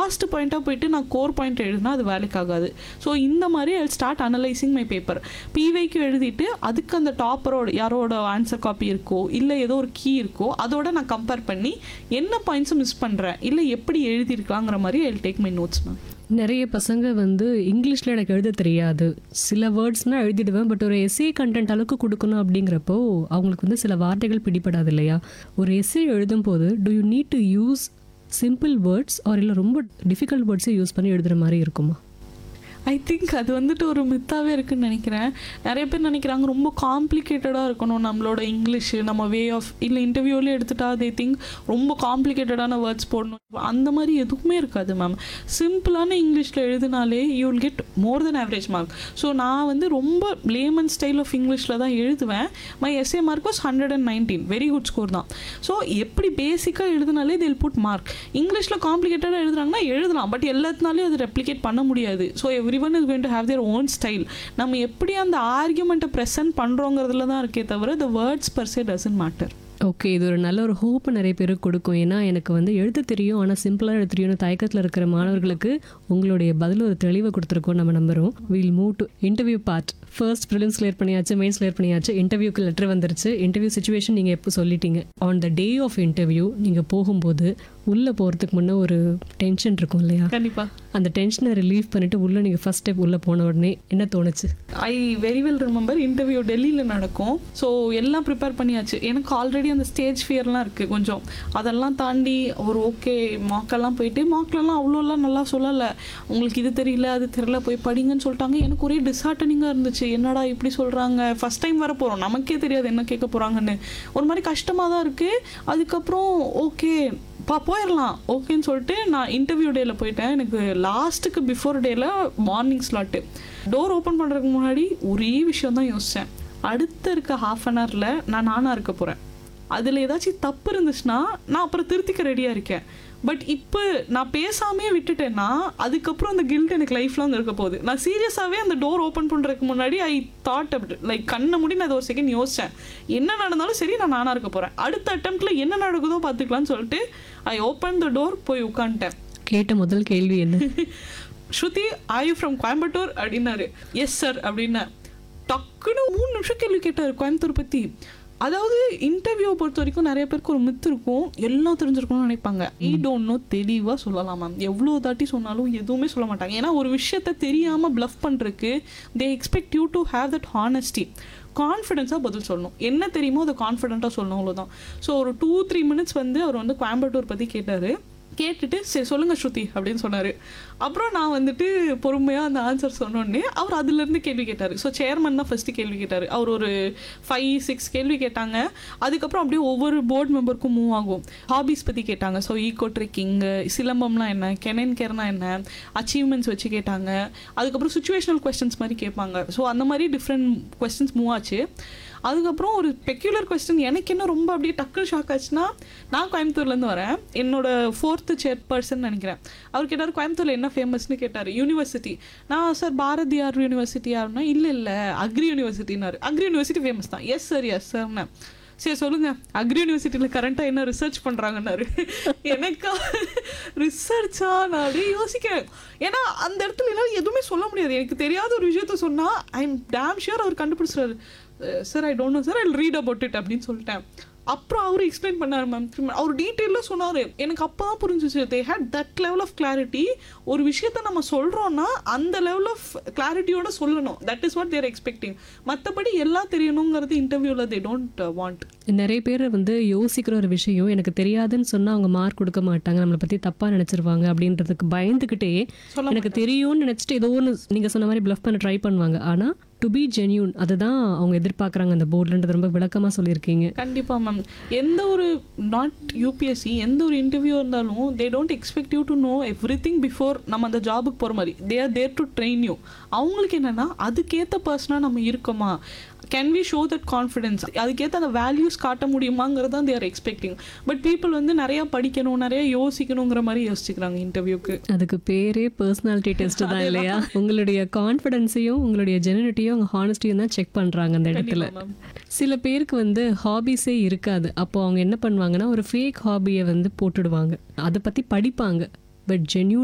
last பாயிண்ட்டாக போயிட்டு நான் கோர் பாயிண்ட் எழுதினா அது வேலைக்கு ஆகாது ஸோ இந்த மாதிரி I start analysing my paper பிவைக்கு எழுதிட்டு அதுக்கு அந்த டாப்பரோட யாரோட ஆன்சர் காப்பி இருக்கோ இல்லை ஏதோ ஒரு கீ இருக்கோ அதோட நான் கம்பேர் பண்ணி என்ன பாயிண்ட்ஸை மிஸ் பண்ணுறேன் இல்லை எப்படி எழுதியிருக்கலாங்கிற மாதிரி I take my notes ma'am நிறைய பசங்க வந்து இங்கிலீஷில் எனக்கு எழுத தெரியாது சில வேர்ட்ஸ்னால் எழுதிடுவேன் பட் ஒரு எஸ்ஏ கண்டென்ட் அளவுக்கு கொடுக்கணும் அப்படிங்கிறப்போ அவங்களுக்கு வந்து சில வார்த்தைகள் பிடிபடாது இல்லையா ஒரு எஸ்ஏ எழுதும் போது do you need to use simple words or இல்லை ரொம்ப டிஃபிகல்ட் வேர்ட்ஸை யூஸ் பண்ணி எழுதுகிற மாதிரி இருக்குமா ஐ திங்க் அது வந்துட்டு ஒரு மித்தாவே இருக்குன்னு நினைக்கிறேன் நிறைய பேர் நினைக்கிறாங்க ரொம்ப காம்ப்ளிகேட்டடாக இருக்கணும் நம்மளோட இங்கிலீஷு நம்ம வே ஆஃப் இல்லை இன்டர்வியூலேயே எடுத்துட்டா தே திங்க் ரொம்ப காம்ப்ளிகேட்டடான வேர்ட்ஸ் போடணும் அந்த மாதிரி எதுவுமே இருக்காது மேம் சிம்பிளான இங்கிலீஷில் எழுதினாலே you will get more than average mark so நான் வந்து ரொம்ப லேமன் ஸ்டைல் ஆஃப் இங்கிலீஷில் தான் எழுதுவேன் my essay mark was hundred and nineteen very good score தான் ஸோ எப்படி பேசிக்காக எழுதினாலே தில் புட் மார்க் இங்கிலீஷில் காம்ப்ளிகேட்டடாக எழுதுறாங்கன்னா எழுதலாம் பட் எல்லாத்தினாலையும் அது ரெப்ளிகேட் பண்ண முடியாது so everyone is going to have their own style நம்ம எப்படி அந்த ஆர்கியூமெண்ட்டை ப்ரெசென்ட் பண்ணுறோங்கிறதுல தான் இருக்கே தவிர the words per se doesn't matter okay இது ஒரு நல்ல ஒரு ஹோப் நிறைய பேருக்கு கொடுக்கும் ஏன்னா எனக்கு வந்து எழுத தெரியும் ஆனால் சிம்பிளாக எழுத தெரியும்னு தயக்கத்தில் இருக்கிற மாணவர்களுக்கு உங்களுடைய பதில் ஒரு தெளிவை கொடுத்துருக்கோம் நம்ம நம்புறோம் will move to interview part first prelims clear பண்ணியாச்சு மெயின்ஸ் கிளியர் பண்ணியாச்சு இன்டர்வியூக்கு லெட்டர் வந்துருச்சு இன்டர்வியூ சுச்சுவேஷன் நீங்கள் எப்போ சொல்லிட்டீங்க on the day of interview நீங்கள் போகும்போது உள்ளே போகிறதுக்கு முன்னே ஒரு டென்ஷன் இருக்கும் இல்லையா கண்டிப்பாக அந்த டென்ஷனை ரிலீவ் பண்ணிட்டு உள்ளே நீங்கள் ஃபர்ஸ்ட் ஸ்டெப் உள்ளே போன உடனே என்ன தோணுச்சு I very well remember interview டெல்லியில் நடக்கும் ஸோ எல்லாம் ப்ரிப்பேர் பண்ணியாச்சு எனக்கு ஆல்ரெடி அந்த ஸ்டேஜ் ஃபியர்லாம் இருக்குது கொஞ்சம் அதெல்லாம் தாண்டி ஒரு ஓகே மாக்கெல்லாம் போயிட்டு மார்க்லலாம் அவ்வளோலாம் நல்லா சொல்லலை உங்களுக்கு இது தெரியல அது தெரியல போய் படிங்கன்னு சொல்லிட்டாங்க எனக்கு ஒரே டிஸ்ஹார்டனிங்காக இருந்துச்சு என்னடா இப்படி சொல்கிறாங்க ஃபஸ்ட் டைம் வர போகிறோம் நமக்கே தெரியாது என்ன கேட்க போகிறாங்கன்னு ஒரு மாதிரி கஷ்டமாக தான் இருக்குது அதுக்கப்புறம் ஓகே பா போயிடலாம் ஓகேன்னு சொல்லிட்டு நான் இன்டர்வியூ டேயில் போயிட்டேன் எனக்கு லாஸ்ட்டுக்கு பிஃபோர் டேயில் மார்னிங் ஸ்லாட்டு டோர் ஓப்பன் பண்ணுறதுக்கு முன்னாடி ஒரே விஷயம் தான் யோசித்தேன் அடுத்த இருக்க ஹாஃப் அன் ஹவரில் நான் நானாக இருக்க போகிறேன் அதில் ஏதாச்சும் தப்பு இருந்துச்சுன்னா நான் அப்புறம் திருத்திக்க ரெடியாக இருக்கேன் பட் இப்போ நான் பேசாமே விட்டுட்டேன்னா அதுக்கப்புறம் அந்த கில்ட் எனக்கு லைஃப் லாங் இருக்க போகுது நான் சீரியஸாகவே அந்த டோர் ஓப்பன் பண்ணுறதுக்கு முன்னாடி ஐ தாட் அப்படி லைக் கண்ணை மூடி நான் அதை ஒரு செகண்ட் யோசித்தேன் என்ன நடந்தாலும் சரி நான் நானாக இருக்க போகிறேன் அடுத்த அட்டம்ப்ட்ல என்ன நடக்குதோ பார்த்துக்கலாம்னு சொல்லிட்டு ஐ ஓப்பன் த டோர் போய் உட்காந்துட்டேன் கேட்ட முதல் கேள்வி என்ன Shruti are you from Coimbatore அப்படின்னாரு எஸ் சார் அப்படின்னேன் டக்குன்னு மூணு நிமிஷம் கேள்வி கேட்டார் கோயம்புத்தூர் பற்றி அதாவது இன்டர்வியூவை பொறுத்த வரைக்கும் நிறைய பேருக்கு ஒரு மித்து இருக்கும் எல்லாம் தெரிஞ்சிருக்கணும்னு நினைப்பாங்க ஈ டோன்ட் நோ தெளிவாக சொல்லலாம் மேம் எவ்வளோ தாட்டி சொன்னாலும் எதுவுமே சொல்ல மாட்டாங்க ஏன்னா ஒரு விஷயத்த தெரியாமல் ப்ளஃப் பண்ணுறதுக்கு they expect you to have that honesty கான்ஃபிடென்ஸாக பதில் சொல்லணும் என்ன தெரியுமோ அதை கான்ஃபிடென்ட்டாக சொல்லணும் அவ்வளோதான் ஸோ ஒரு டூ த்ரீ மினிட்ஸ் வந்து அவர் வந்து கோயம்புத்தூர் பற்றி கேட்டார் கேட்டுட்டு சரி சொல்லுங்க ஸ்ருதி அப்படின்னு சொன்னார் அப்புறம் நான் வந்துட்டு பொறுமையாக அந்த ஆன்சர் சொன்னோடனே அவர் அதுலேருந்து கேள்வி கேட்டார் ஸோ சேர்மன் தான் ஃபஸ்ட்டு கேள்வி கேட்டார் அவர் ஒரு ஃபைவ் சிக்ஸ் கேள்வி கேட்டாங்க அதுக்கப்புறம் அப்படியே ஒவ்வொரு போர்டு மெம்பருக்கும் மூவ் ஆகும் ஹாபீஸ் பற்றி கேட்டாங்க ஸோ ஈகோ ட்ரெக்கிங்கு சிலம்பம்லாம் என்ன கெனன் கேர்னா என்ன அச்சீவ்மெண்ட்ஸ் வச்சு கேட்டாங்க அதுக்கப்புறம் சுச்சுவேஷனல் கொஸ்டின்ஸ் மாதிரி கேட்பாங்க ஸோ அந்த மாதிரி டிஃப்ரெண்ட் கொஸ்டின்ஸ் மூவ் ஆச்சு அதுக்கப்புறம் ஒரு பெக்யூலர் கொஸ்டின் எனக்கு என்ன ரொம்ப அப்படியே டக்குனு ஷாக் ஆச்சுன்னா நான் கோயம்புத்தூர்லேருந்து வரேன் என்னோட ஃபோர்த்து சேர் பர்சன் நினைக்கிறேன் அவர் கேட்டார் கோயம்புத்தூரில் என்ன ஃபேமஸ்னு கேட்டார் யூனிவர்சிட்டி நான் சார் பாரதியார் யூனிவர்சிட்டி யாருன்னா இல்லை இல்லை அக்ரி யூனிவர்சிட்டினாரு அக்ரி யூனிவர்சிட்டி ஃபேமஸ் தான் எஸ் சார் எஸ் சார்ண்ணே சரி சொல்லுங்க அக்ரி யூனிவர்சிட்டியில் கரண்ட்டாக என்ன ரிசர்ச் பண்ணுறாங்கன்னாரு எனக்கா ரிசர்ச்சா நான் அப்படியே யோசிக்கிறேன் ஏன்னா அந்த இடத்துல என்னால் எதுவுமே சொல்ல முடியாது எனக்கு தெரியாத ஒரு விஷயத்த சொன்னால் ஐ எம் டேம் ஷியர் அவர் கண்டுபிடிச்சிடாரு sir I don't know sir I read about it அப்படின்னு சொல்லிட்டேன் அப்புறம் அவர் எக்ஸ்பிளைன் பண்ணார் மேம் அவர் டீட்டெயிலாக சொன்னார் எனக்கு அப்போ தான் புரிஞ்சிச்சு they had that level of clarity ஒரு விஷயத்த நம்ம சொல்கிறோன்னா அந்த லெவல் ஆஃப் கிளாரிட்டியோட சொல்லணும் that is what they're expecting மற்றபடி எல்லாம் தெரியணுங்கிறது இன்டர்வியூவில் தே டோன்ட் வாண்ட் நிறைய பேர் வந்து யோசிக்கிற ஒரு விஷயம் எனக்கு தெரியாதுன்னு சொன்னா அவங்க மார்க் கொடுக்க மாட்டாங்க நம்மளை பத்தி தப்பா நினைச்சிருவாங்க அப்படின்றதுக்கு பயந்துக்கிட்டே சொல்ல எனக்கு தெரியும்னு நினைச்சிட்டு ஏதோ ஒன்று நீங்க சொன்ன மாதிரி ப்ளஃப் பண்ண ட்ரை பண்ணுவாங்க ஆனா டு பி ஜென்யூன் அதுதான் அவங்க எதிர்பார்க்குறாங்க அந்த போர்டுலன்றது ரொம்ப விளக்கமா சொல்லியிருக்கீங்க கண்டிப்பாக மேம் எந்த ஒரு நாட் யூபிஎஸ்சி எந்த ஒரு இன்டர்வியூ இருந்தாலும் they don't expect you to know every thing before நம்ம அந்த ஜாபுக்கு போகிற மாதிரி they are there to train you அவங்களுக்கு என்னென்னா அதுக்கேற்ற பர்சனாக நம்ம இருக்கோமா can we show that confidence அதுக்கேற்ற அந்த வேல்யூஸ் காட்ட முடியுமாங்கிறது தான் தேர் எக்ஸ்பெக்டிங் பட் பீப்புள் வந்து நிறையா படிக்கணும் நிறைய யோசிக்கணுங்கிற மாதிரி யோசிச்சுக்கிறாங்க இன்டர்வியூக்கு அதுக்கு பேரே பர்சனாலிட்டி டெஸ்ட் தான் இல்லையா உங்களுடைய கான்ஃபிடென்ஸையும் உங்களுடைய ஜெனனிட்டியும் உங்க ஹானஸ்டியும் தான் செக் பண்றாங்க அந்த இடத்துல மேம் சில பேருக்கு வந்து ஹாபிஸே இருக்காது அப்போ அவங்க என்ன பண்ணுவாங்கன்னா ஒரு ஃபேக் ஹாபியை வந்து போட்டுடுவாங்க அதை பற்றி படிப்பாங்க பட் ஜென்யூன்